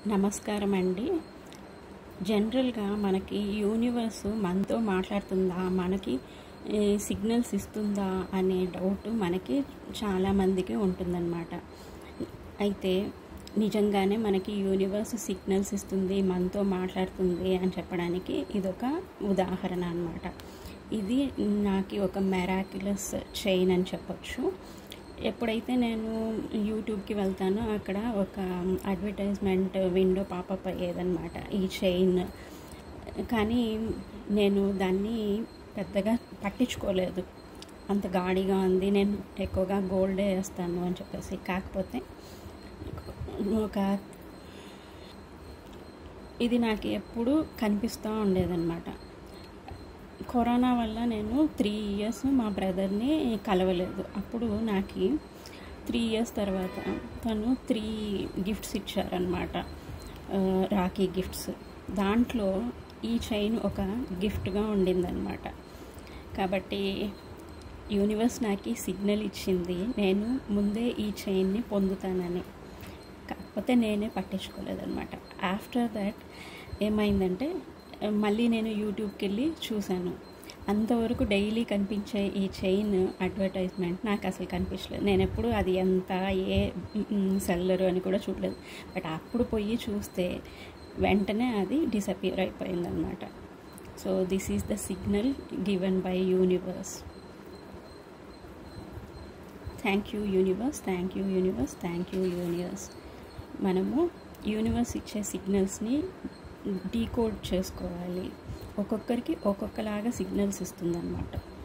నమస్కారం అండి జనరల్గా మనకి యూనివర్స్ మనతో మాట్లాడుతుందా మనకి ఏ, సిగ్నల్స్ ఇస్తుందా అనే డౌట్ మనకి చాలామందికి ఉంటుందన్నమాట అయితే నిజంగానే మనకి యూనివర్స్ సిగ్నల్స్ ఇస్తుంది మనతో మాట్లాడుతుంది అని చెప్పడానికి ఇదొక ఉదాహరణ అన్నమాట ఇది నాకు ఒక మెరాక్యులస్ చైన్ అని చెప్పొచ్చు ఎప్పుడైతే నేను యూట్యూబ్కి వెళ్తానో అక్కడ ఒక అడ్వర్టైజ్మెంట్ విండో పాపప్ అయ్యేదన్నమాట ఈ చైన్ కానీ నేను దాన్ని పెద్దగా పట్టించుకోలేదు అంత గాడిగా ఉంది నేను ఎక్కువగా గోల్డే వేస్తాను అని చెప్పేసి కాకపోతే ఒక ఇది నాకు ఎప్పుడు కనిపిస్తూ ఉండేదన్నమాట కరోనా వల్ల నేను త్రీ ఇయర్స్ మా బ్రదర్ని కలవలేదు అప్పుడు నాకు త్రీ ఇయర్స్ తర్వాత తను త్రీ గిఫ్ట్స్ ఇచ్చారనమాట రాఖీ గిఫ్ట్స్ దాంట్లో ఈ చైన్ ఒక గిఫ్ట్గా ఉండిందనమాట కాబట్టి యూనివర్స్ నాకు సిగ్నల్ ఇచ్చింది నేను ముందే ఈ చైన్ని పొందుతానని కాకపోతే నేనే పట్టించుకోలేదన్నమాట ఆఫ్టర్ దట్ ఏమైందంటే మళ్ళీ నేను యూట్యూబ్కి వెళ్ళి చూశాను అంతవరకు డైలీ కనిపించే ఈ చైన్ అడ్వర్టైజ్మెంట్ నాకు అసలు కనిపించలేదు నేను ఎప్పుడు అది ఎంత ఏ సెల్లరు అని కూడా చూడలేదు బట్ అప్పుడు పోయి చూస్తే వెంటనే అది డిసపియర్ అయిపోయిందనమాట so this is the signal given by universe thank you universe thank you universe thank you universe మనము యూనివర్స్ ఇచ్చే సిగ్నల్స్ని డీకోడ్ చేసుకోవాలి ఒక్కొక్కరికి ఒక్కొక్కలాగా సిగ్నల్స్ ఇస్తుందన్నమాట